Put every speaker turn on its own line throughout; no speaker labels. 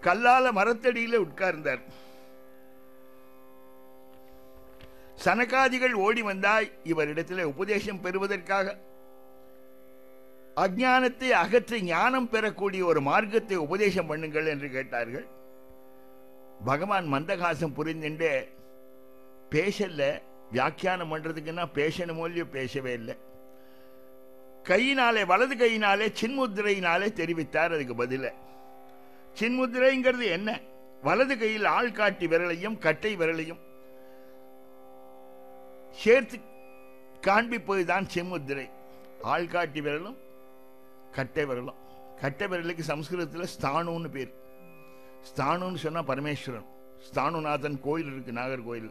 கல்லால மரத்தடியில உட்கார்ந்தார் சனகாதிகள் ஓடி வந்தாய் இவரிடத்தில் உபதேசம் பெறுவதற்காக அஜானத்தை அகற்றி ஞானம் பெறக்கூடிய ஒரு மார்க்கத்தை உபதேசம் பண்ணுங்கள் என்று கேட்டார்கள் பகவான் மந்தகாசம் புரிந்துட்டு பேசல வியாக்கியானம் பண்றதுக்குன்னா பேசணுமோ இல்லையோ பேசவே இல்லை கையினாலே வலது கையினாலே சின்முத்திரையினாலே தெரிவித்தார் அதுக்கு பதில சின்முத்திரைங்கிறது என்ன வலது கையில் ஆள்காட்டி விரலையும் கட்டை விரலையும் சேர்த்து காண்பிப்பது தான் செம்முத்திரை ஆள்காட்டி விரலும் கட்டை விரலும் கட்டை விரலுக்கு சம்ஸ்கிருதத்தில் ஸ்தானுன்னு பேர் ஸ்தானுன்னு சொன்னா பரமேஸ்வரன் ஸ்தானுநாதன் கோயில் இருக்கு நாகர்கோயில்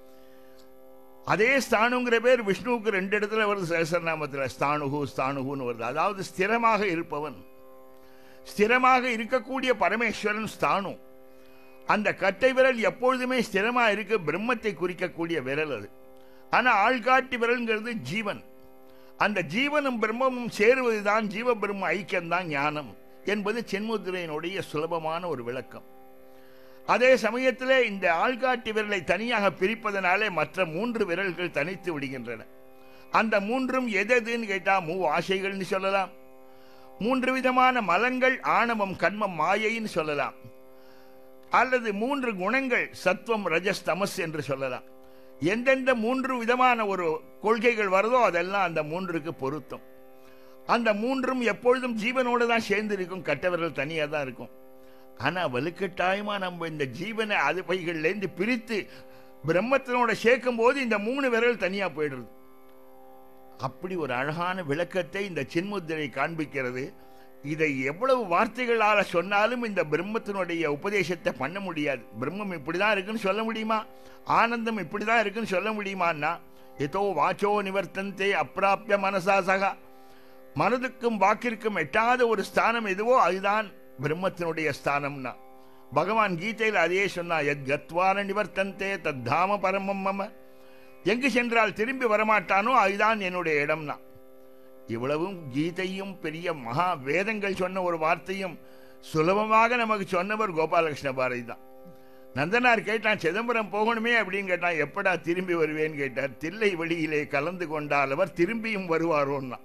அதே ஸ்தானுங்கிற பேர் விஷ்ணுவுக்கு ரெண்டு இடத்துல வருது சகசரநாமத்தில் ஸ்தானுகு ஸ்தானுகுன்னு வருது அதாவது ஸ்திரமாக இருப்பவன் ஸ்திரமாக இருக்கக்கூடிய பரமேஸ்வரன் ஸ்தானு அந்த கட்டை விரல் எப்பொழுதுமே ஸ்திரமா இருக்க பிரம்மத்தை குறிக்கக்கூடிய விரல் அது ஆனா ஆள்காட்டி விரல்ங்கிறது ஜீவன் அந்த ஜீவனும் பிரம்மமும் சேருவதுதான் ஜீவ பிரம்ம ஐக்கியம்தான் ஞானம் என்பது சென்முத்திரையினுடைய சுலபமான ஒரு விளக்கம் அதே சமயத்திலே இந்த ஆள்காட்டி விரலை தனியாக பிரிப்பதனாலே மற்ற மூன்று விரல்கள் தனித்து விடுகின்றன அந்த மூன்றும் எதெதுன்னு கேட்டா மூ ஆசைகள்னு சொல்லலாம் மூன்று விதமான மலங்கள் ஆணவம் கண்மம் மாயைன்னு சொல்லலாம் அல்லது மூன்று குணங்கள் சத்துவம் ரஜஸ் தமஸ் என்று சொல்லலாம் எந்தெந்த மூன்று விதமான ஒரு கொள்கைகள் வருதோ அதெல்லாம் அந்த மூன்றுக்கு பொருத்தம் அந்த மூன்றும் எப்பொழுதும் ஜீவனோடு தான் சேர்ந்து இருக்கும் கட்டவர்கள் தனியாக தான் இருக்கும் ஆனா வலுக்கட்டாயமா நம்ம இந்த ஜீவனை அது பைகள்லேருந்து பிரித்து பிரம்மத்தினோட சேர்க்கும் போது இந்த மூணு விரல் தனியா போயிடுறது அப்படி ஒரு அழகான விளக்கத்தை இந்த சின்முத்திரை காண்பிக்கிறது இதை எவ்வளவு வார்த்தைகளால சொன்னாலும் இந்த பிரம்மத்தினுடைய உபதேசத்தை பண்ண முடியாது பிரம்மம் இப்படிதான் இருக்குன்னு சொல்ல முடியுமா ஆனந்தம் இப்படிதான் இருக்குன்னு சொல்ல முடியுமான்னா ஏதோ வாச்சோ நிவர்த்தந்தே அப்பிராப்பிய மனசா சகா மனதுக்கும் வாக்கிற்கும் எட்டாத ஒரு ஸ்தானம் எதுவோ அதுதான் பிரம்மத்தினுடைய ஸ்தானம்னா பகவான் கீதையில் அதே சொன்னா எத் கத்வான நிவர்த்தந்தே தத் தாம பரமம் மம எங்கு சென்றால் திரும்பி வரமாட்டானோ அதுதான் என்னுடைய இடம்னா இவ்வளவும் கீதையும் பெரிய மகா வேதங்கள் சொன்ன ஒரு வார்த்தையும் சுலபமாக நமக்கு சொன்னவர் கோபாலகிருஷ்ண பாரதி தான் நந்தனார் கேட்டான் சிதம்பரம் போகணுமே அப்படின்னு கேட்டான் எப்படா திரும்பி வருவேன்னு கேட்டார் தில்லை வெளியிலே கலந்து கொண்டால் அவர் திரும்பியும் வருவாரோன்னா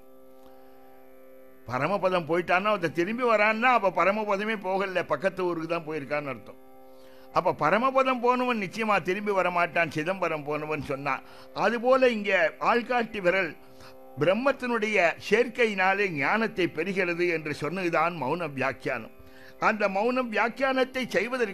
பரமபதம் போயிட்டான்னா அதை திரும்பி வரான்னா அப்ப பரமபதமே போகல பக்கத்து ஊருக்கு தான் போயிருக்கான்னு அர்த்தம் அப்ப பரமபதம் போனவன் நிச்சயமா திரும்பி வரமாட்டான் சிதம்பரம் போனவன் சொன்னான் அதுபோல இங்க ஆள்காட்டி விரல் பிரம்மத்தினுடைய சேர்க்கையினாலே ஞானத்தை பெறுகிறது என்று சொன்னதுதான் மௌன வியாக்கியானம் அந்த மௌன வியாக்கியானத்தை செய்வதற்கு